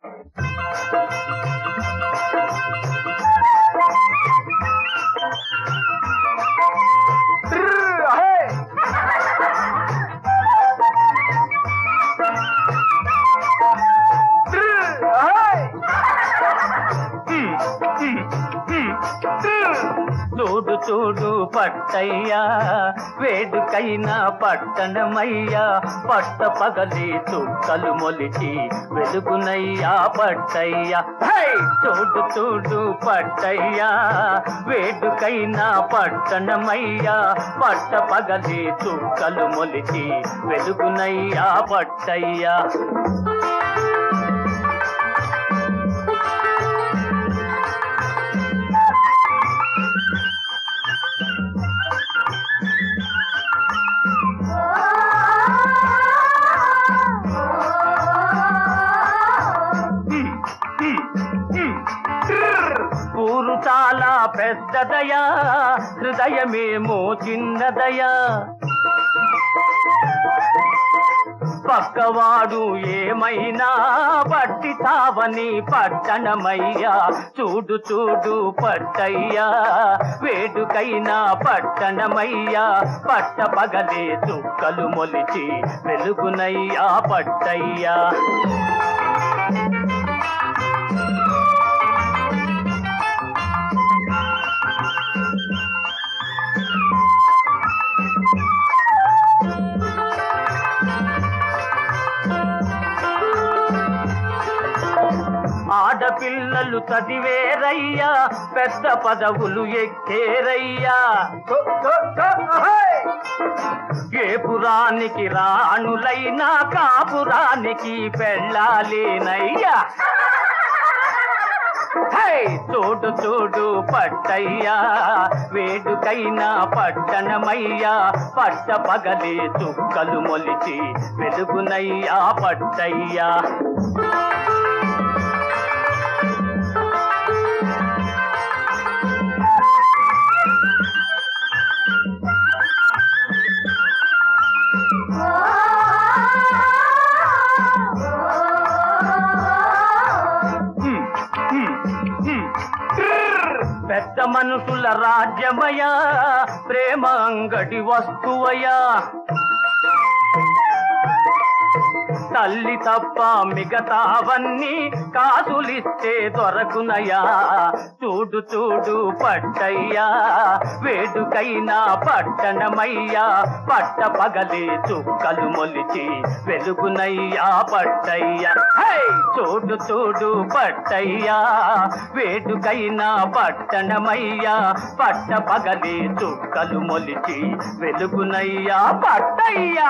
ట్రర్, హే! ట్రర్, హే! చూడు చూడు పట్టయ్యా వేడుకైన పట్టణమయ్యా పట్ట పగలి చుక్కలు మొలిచి వెలుగునయ్యా పట్టయ్యా హై! చూడు చూడు పట్టయ్యా వేడుకైన పట్టణమయ్యా పట్ట పగలి చుక్కలు మొలిచి వెలుగునయ్యా పట్టయ్యా ఊరు చాలా పెద్దదయా హృదయమేమో చిన్నదయా పక్కవాడు ఏమైనా పట్టి తావని పట్టణమయ్యా చూడు చూడు పట్టయ్యా వేడుకైనా పట్టణమయ్యా పట్ట పగలే చుక్కలు మొలిచి వెలుగునయ్యా పట్టయ్యా ఆడపిల్లలు చదివేరయ్యా పెద్ద పదవులు ఎక్కేరయ్యా తో, తో, తో, హే! ఏ పురానికి రాణులైనా కాపురానికి పెళ్ళాలేనయ్యా హై! చూడు చూడు పట్టయ్యా వేడుకైనా పట్టణమయ్యా పట్ట పగలే చుక్కలు మొలిచి వెలుగునయ్యా పట్టయ్యా పెద్ద మనుషుల రాజ్యమయా ప్రేమ అంగడి వస్తువయా తల్లి తప్ప మిగతావన్నీ కాసులిస్తే దొరకునయా చూడు చూడు పట్టయ్యా వేడుకైనా పట్టణమయ్యా పట్ట పగలే చుక్కలు మొలిచి వెలుగునయ్యా పట్టయ్యా హై! చూడు చూడు పట్టయ్యా వేడుకైనా పట్టణమయ్యా పట్ట పగలే చుక్కలు మొలిచి వెలుగునయ్యా పట్టయ్యా